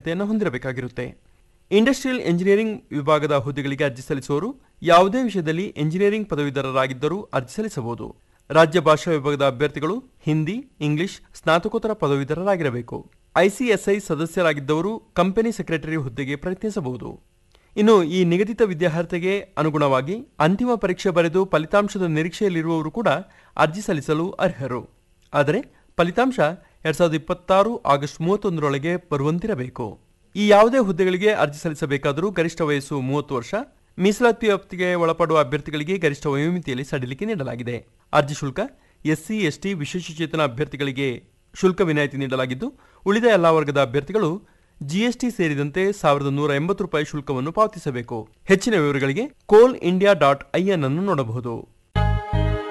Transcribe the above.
ಅರ್ಹತೆಯನ್ನು ಹೊಂದಿರಬೇಕಾಗಿರುತ್ತೆ industrial engineering ವಿಭಾಗದ ಹುದ್ದೆಗಳಿಗೆ ಅರ್ಜಿ ಸಲ್ಲಿಸುವವರು ಯಾವುದೇ ವಿಷಯದಲ್ಲಿ ಎಂಜಿನಿಯರಿಂಗ್ ಪದವೀಧರರಾಗಿದ್ದರೂ ಅರ್ಜಿ ಸಲ್ಲಿಸಬಹುದು ರಾಜ್ಯ ಭಾಷಾ ವಿಭಾಗದ ಅಭ್ಯರ್ಥಿಗಳು ಹಿಂದಿ ಇಂಗ್ಲಿಷ್ ಸ್ನಾತಕೋತ್ತರ ಪದವೀಧರರಾಗಿರಬೇಕು ಐಸಿಎಸ್ಐ ಸದಸ್ಯರಾಗಿದ್ದವರು ಕಂಪನಿ ಸೆಕ್ರೆಟರಿ ಹುದ್ದೆಗೆ ಪ್ರಯತ್ನಿಸಬಹುದು ಇನ್ನು ಈ ನಿಗದಿತ ವಿದ್ಯಾರ್ಥಿಗೆ ಅನುಗುಣವಾಗಿ ಅಂತಿಮ ಪರೀಕ್ಷೆ ಬರೆದು ಫಲಿತಾಂಶದ ನಿರೀಕ್ಷೆಯಲ್ಲಿರುವವರು ಕೂಡ ಅರ್ಜಿ ಸಲ್ಲಿಸಲು ಅರ್ಹರು ಆದರೆ ಫಲಿತಾಂಶ ಎರಡ್ ಸಾವಿರದ ಇಪ್ಪತ್ತಾರು ಆಗಸ್ಟ್ ಮೂವತ್ತೊಂದರೊಳಗೆ ಬರುವಂತಿರಬೇಕು ಈ ಯಾವುದೇ ಹುದ್ದೆಗಳಿಗೆ ಅರ್ಜಿ ಸಲ್ಲಿಸಬೇಕಾದರೂ ಗರಿಷ್ಠ ವಯಸ್ಸು ಮೂವತ್ತು ವರ್ಷ ಮೀಸಲಾತಿ ವ್ಯಾಪ್ತಿಗೆ ಒಳಪಡುವ ಅಭ್ಯರ್ಥಿಗಳಿಗೆ ಗರಿಷ್ಠ ವಯೋಮಿತಿಯಲ್ಲಿ ಸಡಿಲಿಕೆ ನೀಡಲಾಗಿದೆ ಅರ್ಜಿ ಶುಲ್ಕ ಎಸ್ಸಿ ಎಸ್ಟಿ ವಿಶೇಷಚೇತನ ಅಭ್ಯರ್ಥಿಗಳಿಗೆ ಶುಲ್ಕ ವಿನಾಯಿತಿ ನೀಡಲಾಗಿದ್ದು ಉಳಿದ ಎಲ್ಲಾ ವರ್ಗದ ಅಭ್ಯರ್ಥಿಗಳು ಜಿಎಸ್ಟಿ ಸೇರಿದಂತೆ ಸಾವಿರದ ನೂರ ಎಂಬತ್ತು ರೂಪಾಯಿ ಶುಲ್ಕವನ್ನು ಪಾವತಿಸಬೇಕು ಹೆಚ್ಚಿನ ವಿವರಗಳಿಗೆ ಕೋಲ್ ಇಂಡಿಯಾ ಡಾಟ್ ಐಎನ್ ಅನ್ನು ನೋಡಬಹುದು